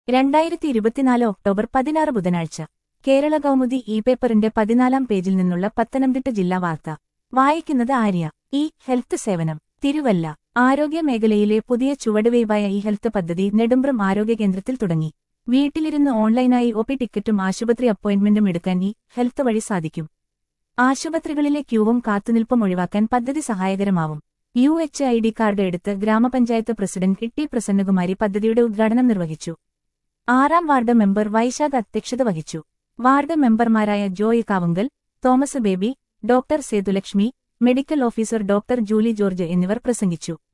രണ്ടായിരത്തി ഇരുപത്തിനാല് ഒക്ടോബർ പതിനാറ് ബുധനാഴ്ച കേരള കൗമുദി ഇ പേപ്പറിന്റെ പതിനാലാം പേജിൽ നിന്നുള്ള പത്തനംതിട്ട ജില്ലാ വാർത്ത വായിക്കുന്നത് ആര്യ ഇ ഹെൽത്ത് സേവനം തിരുവല്ല ആരോഗ്യമേഖലയിലെ പുതിയ ചുവടുവയ്പായ ഇ ഹെൽത്ത് പദ്ധതി നെടുമ്പ്രം ആരോഗ്യ കേന്ദ്രത്തിൽ തുടങ്ങി വീട്ടിലിരുന്ന് ഓൺലൈനായി ഒപി ടിക്കറ്റും ആശുപത്രി അപ്പോയിന്റ്മെന്റും എടുക്കാൻ ഇ ഹെൽത്ത് വഴി സാധിക്കും ആശുപത്രികളിലെ ക്യൂവും കാത്തുനിൽപ്പും ഒഴിവാക്കാൻ പദ്ധതി സഹായകരമാവും U H I D card എടുത്ത് ഗ്രാമപഞ്ചായത്ത് പ്രസിഡന്റ് ടി പ്രസന്നകുമാരി പദ്ധതിയുടെ ഉദ്ഘാടനം നിർവഹിച്ചു ആറാം വാർഡ് മെമ്പർ വൈശാഖ് അധ്യക്ഷത വഹിച്ചു വാർഡ് മെമ്പർമാരായ Joy Kavunkal Thomas Baby doctor Sethulakshmi medical officer doctor Julie George എന്നിവർ പ്രസംഗിച്ചു